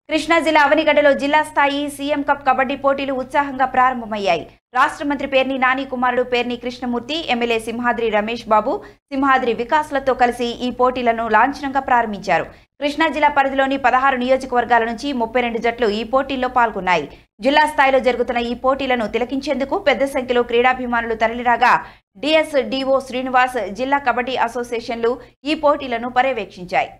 కృష్ణా జిల్లా అవనిగడ్డలో జిల్లా స్థాయి సీఎం కప్ కబడ్డీ పోటీలు ఉత్సాహంగా ప్రారంభమయ్యాయి రాష్ట్ర మంత్రి పేర్ని నాని కుమారుడు పేర్ని కృష్ణమూర్తి ఎమ్మెల్యే సింహాద్రి రమేష్ బాబు సింహాద్రి వికాస్లతో కలిసి ఈ పోటీలను లాంఛనంగా ప్రారంభించారు కృష్ణా జిల్లా పరిధిలోని పదహారు నియోజకవర్గాల నుంచి ముప్పై రెండు జట్లు ఈ పోటీల్లో పాల్గొన్నాయి జిల్లా స్థాయిలో జరుగుతున్న ఈ పోటీలను తిలకించేందుకు పెద్ద సంఖ్యలో క్రీడాభిమానులు తరలిరాగా డిఎస్ డిఓ శ్రీనివాస్ జిల్లా కబడ్డీ అసోసియేషన్లు ఈ పోటీలను పర్యవేక్షించాయి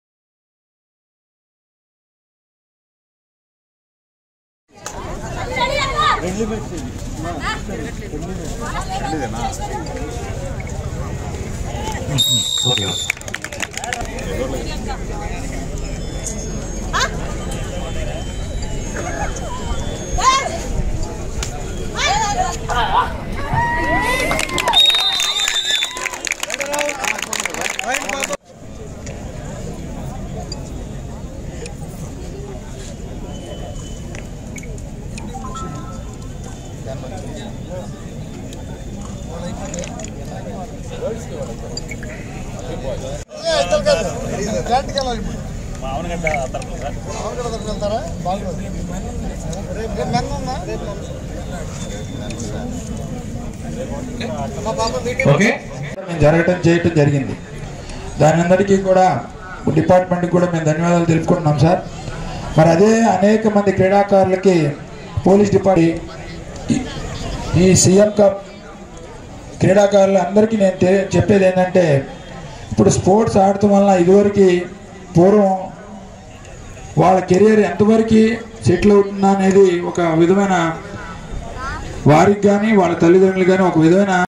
ఓకే మేము జరగటం చేయటం జరిగింది దాని అందరికీ కూడా డిపార్ట్మెంట్కి కూడా మేము ధన్యవాదాలు తెలుపుకుంటున్నాం సార్ మరి అదే అనేక మంది క్రీడాకారులకి పోలీస్ డిపార్ట్మెంట్ ఈ- ఈ సీఎం కప్ క్రీడాకారులు అందరికీ నేను తె- చెప్పేది ఏంటంటే ఇప్పుడు స్పోర్ట్స్ ఆడటం వల్ల ఇదివరకు పూర్వం వాళ్ళ కెరియర్ ఎంతవరకు సెటిల్ అవుతుందా అనేది ఒక విధమైన వారికి కానీ వాళ్ళ తల్లిదండ్రులు కానీ ఒక విధమైన